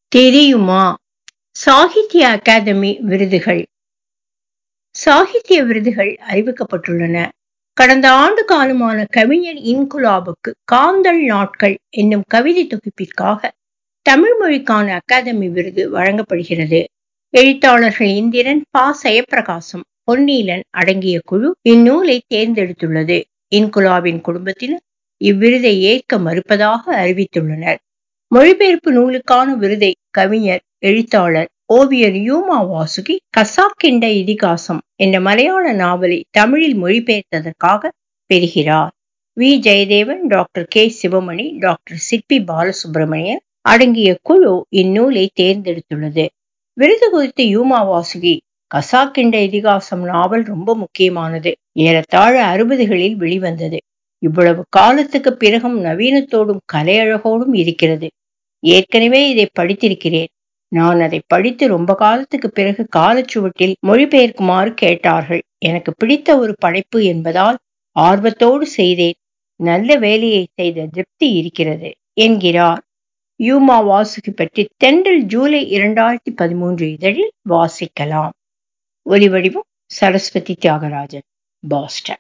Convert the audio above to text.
தெரியுமா சாகித்ய அகாதமி விருதுகள் சாகித்ய விருதுகள் அறிவிக்கப்பட்டுள்ளன கடந்த ஆண்டு காலமான கவிஞர் இன்குலாபுக்கு காந்தள் நாட்கள் என்னும் கவிதை தொகுப்பிற்காக தமிழ் மொழிக்கான அகாதமி விருது வழங்கப்படுகிறது எழுத்தாளர்கள் இந்திரன் பா செயப்பிரகாசம் பொன்னீலன் அடங்கிய குழு இந்நூலை தேர்ந்தெடுத்துள்ளது இன்குலாபின் குடும்பத்தினர் இவ்விருதை ஏற்க மறுப்பதாக அறிவித்துள்ளனர் மொழிபெயர்ப்பு நூலுக்கான விருதை கவிஞர் எழுத்தாளர் ஓவியர் யூமா வாசுகி கசாக்கிண்ட இதிகாசம் என்ற மலையாள நாவலை தமிழில் மொழிபெயர்த்ததற்காக பெறுகிறார் V Jayadevan doctor K Sivamani doctor Sirpi Balasubramaniam அடங்கிய குழு இந்நூலை தேர்ந்தெடுத்துள்ளது விருது குறித்து யூமா வாசுகி கசாக்கிண்ட இதிகாசம் நாவல் ரொம்ப முக்கியமானது ஏறத்தாழ அறுபதுகளில் வெளிவந்தது இவ்வளவு காலத்துக்கு பிறகும் நவீனத்தோடும் கலையழகோடும் இருக்கிறது ஏற்கனவே இதை படித்திருக்கிறேன் நான் அதை படித்து ரொம்ப காலத்துக்கு பிறகு காலச்சுவட்டில் மொழிபெயர்க்குமாறு கேட்டார்கள் எனக்கு பிடித்த ஒரு படைப்பு என்பதால் ஆர்வத்தோடு செய்தேன் நல்ல வேலையை செய்த திருப்தி இருக்கிறது என்கிறார் யூமா வாசுகி பற்றி தென்றல் ஜூலை இரண்டாயிரத்தி பதிமூன்று இதழில் வாசிக்கலாம் ஒலிவடிவம் சரஸ்வதி தியாகராஜன் பாஸ்டன்